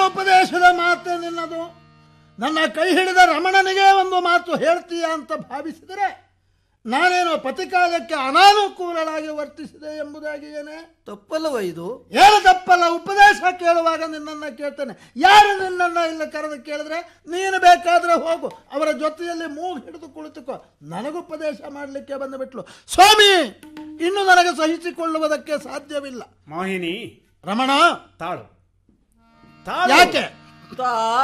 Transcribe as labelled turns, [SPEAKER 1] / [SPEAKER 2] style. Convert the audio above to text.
[SPEAKER 1] ಉಪದೇಶದ ಮಾತೆ ನಿನ್ನದು ನನ್ನ ಕೈ ಹಿಡಿದ ರಮಣನಿಗೆ ಒಂದು ಮಾತು ಹೇಳ್ತೀಯ ಅಂತ ಭಾವಿಸಿದರೆ ನಾನೇನು ಪತಿಕಾಲಕ್ಕೆ ಅನಾನುಕೂಲಳಾಗಿ ವರ್ತಿಸಿದೆ ಎಂಬುದಾಗಿ ಏನೇ
[SPEAKER 2] ತಪ್ಪಲ್ಲವ ಇದು
[SPEAKER 1] ಏನು ತಪ್ಪಲ್ಲ ಉಪದೇಶ ಕೇಳುವಾಗ ನಿನ್ನನ್ನು ಕೇಳ್ತೇನೆ ಯಾರು ನಿನ್ನನ್ನು ಇಲ್ಲ ಕರೆದು ಕೇಳಿದ್ರೆ ನೀನು ಬೇಕಾದ್ರೆ ಹೋಗು ಅವರ ಜೊತೆಯಲ್ಲಿ ಮೂಗು ಹಿಡಿದು ಕುಳಿತುಕೋ ನನಗುಪದೇಶ ಮಾಡಲಿಕ್ಕೆ ಬಂದುಬಿಟ್ಲು ಸ್ವಾಮಿ ಇನ್ನು ನನಗೆ ಸಹಿಸಿಕೊಳ್ಳುವುದಕ್ಕೆ ಸಾಧ್ಯವಿಲ್ಲ
[SPEAKER 3] ಮೋಹಿನಿ
[SPEAKER 1] ರಮಣ
[SPEAKER 3] ತಾಳು ತಾಳು
[SPEAKER 1] ಯಾಕೆ
[SPEAKER 2] ತಾ